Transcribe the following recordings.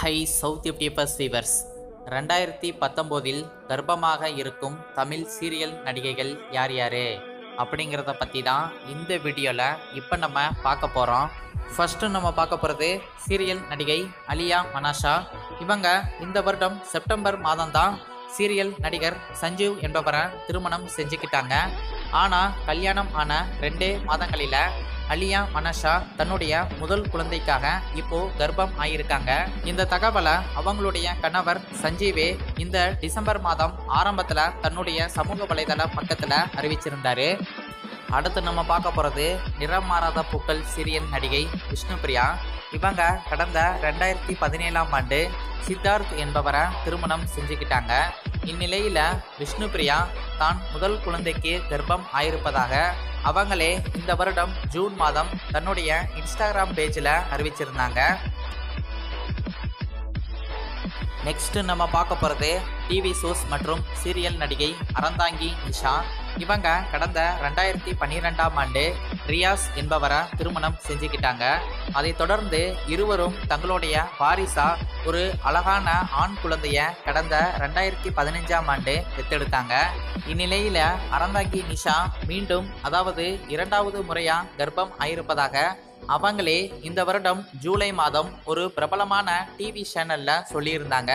high south tubers fevers ரெண்டாயிரத்தி பத்தொம்போதில் கர்ப்பமாக இருக்கும் தமிழ் சீரியல் நடிகைகள் யார் யார் அப்படிங்கிறத பற்றி தான் இந்த வீடியோவில் இப்போ நம்ம பார்க்க போகிறோம் ஃபஸ்ட்டு நம்ம பார்க்க போகிறது சீரியல் நடிகை அலியா மனாஷா இவங்க இந்த வருடம் செப்டம்பர் மாதம்தான் சீரியல் நடிகர் சஞ்சீவ் என்பவரை திருமணம் செஞ்சுக்கிட்டாங்க ஆனால் கல்யாணம் ஆன ரெண்டே மாதங்களில் அலியா மனஷா தன்னுடைய முதல் குழந்தைக்காக இப்போ கர்ப்பம் ஆயிருக்காங்க இந்த தகவலை அவங்களுடைய கணவர் சஞ்சீவே இந்த டிசம்பர் மாதம் ஆரம்பத்தில் தன்னுடைய சமூக வலைதள பக்கத்தில் அறிவிச்சிருந்தாரு அடுத்து நம்ம பார்க்க போகிறது நிறம் மாறாத பூக்கள் சீரியல் நடிகை விஷ்ணுபிரியா இவங்க கடந்த ரெண்டாயிரத்தி பதினேழாம் ஆண்டு சித்தார்த் என்பவரை திருமணம் செஞ்சுக்கிட்டாங்க இந்நிலையில் விஷ்ணுபிரியா தான் முதல் குழந்தைக்கு கர்ப்பம் ஆயிருப்பதாக அவங்களே இந்த வருடம் ஜூன் மாதம் தன்னுடைய இன்ஸ்டாகிராம் பேஜில் அறிவிச்சிருந்தாங்க நெக்ஸ்ட் நம்ம பார்க்க போகிறது டிவி ஷோஸ் மற்றும் சீரியல் நடிகை அறந்தாங்கி நிஷா இவங்க கடந்த ரெண்டாயிரத்தி பன்னிரெண்டாம் ஆண்டு ரியாஸ் என்பவரை திருமணம் செஞ்சுக்கிட்டாங்க அதைத் தொடர்ந்து இருவரும் தங்களுடைய வாரிசா ஒரு அழகான ஆண் குழந்தைய கடந்த ரெண்டாயிரத்தி பதினஞ்சாம் ஆண்டு பெத்தெடுத்தாங்க இந்நிலையில் அறந்தாங்கி நிஷா மீண்டும் அதாவது இரண்டாவது முறையாக கர்ப்பம் ஆயிருப்பதாக அவங்களே இந்த வருடம் ஜூலை மாதம் ஒரு பிரபலமான டிவி சேனல்ல சொல்லியிருந்தாங்க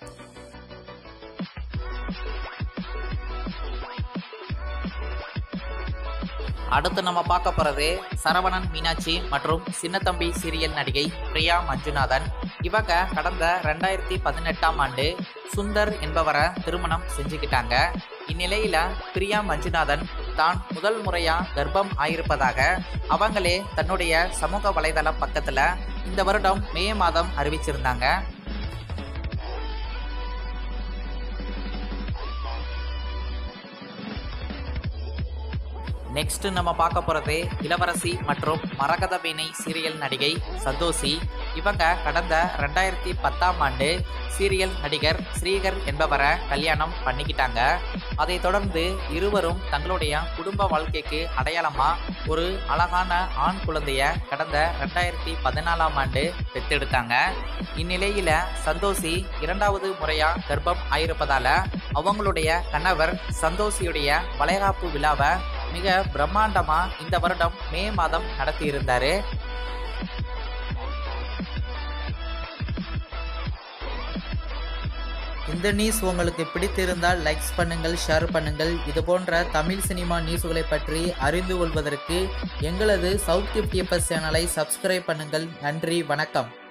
அடுத்து நம்ம பார்க்க போகிறது சரவணன் மீனாட்சி மற்றும் சின்னத்தம்பி சீரியல் நடிகை பிரியா மஞ்சுநாதன் இவங்க கடந்த ரெண்டாயிரத்தி பதினெட்டாம் ஆண்டு சுந்தர் என்பவரை திருமணம் செஞ்சுக்கிட்டாங்க இந்நிலையில பிரியா மஞ்சுநாதன் தான் முதல் முறையா கர்ப்பம் ஆயிருப்பதாக அவங்களே தன்னுடைய சமூக வலைதள பக்கத்துல இந்த வருடம் மே மாதம் அறிவிச்சிருந்தாங்க நெக்ஸ்ட் நம்ம பார்க்க போகிறது இளவரசி மற்றும் மரகத வீணை சீரியல் நடிகை சந்தோஷி இவங்க கடந்த ரெண்டாயிரத்தி பத்தாம் ஆண்டு சீரியல் நடிகர் ஸ்ரீகர் என்பவரை கல்யாணம் பண்ணிக்கிட்டாங்க அதைத் தொடர்ந்து இருவரும் தங்களுடைய குடும்ப வாழ்க்கைக்கு அடையாளமாக ஒரு அழகான ஆண் குழந்தைய கடந்த ரெண்டாயிரத்தி பதினாலாம் ஆண்டு பெற்றெடுத்தாங்க இந்நிலையில் சந்தோஷி இரண்டாவது முறையாக கர்ப்பம் ஆயிருப்பதால அவங்களுடைய கணவர் சந்தோஷியுடைய வளைகாப்பு விழாவை மிக பிரம்மாண்டமா இந்த வருடம் மே மாதம் நடத்தி இருந்தாரு இந்த நியூஸ் உங்களுக்கு பிடித்திருந்தால் லைக்ஸ் பண்ணுங்கள் ஷேர் பண்ணுங்கள் இது போன்ற தமிழ் சினிமா நியூஸ்களை பற்றி அறிந்து கொள்வதற்கு எங்களது சவுத் டிப்டிஎஃப்எஸ் சேனலை சப்ஸ்கிரைப் பண்ணுங்கள் நன்றி வணக்கம்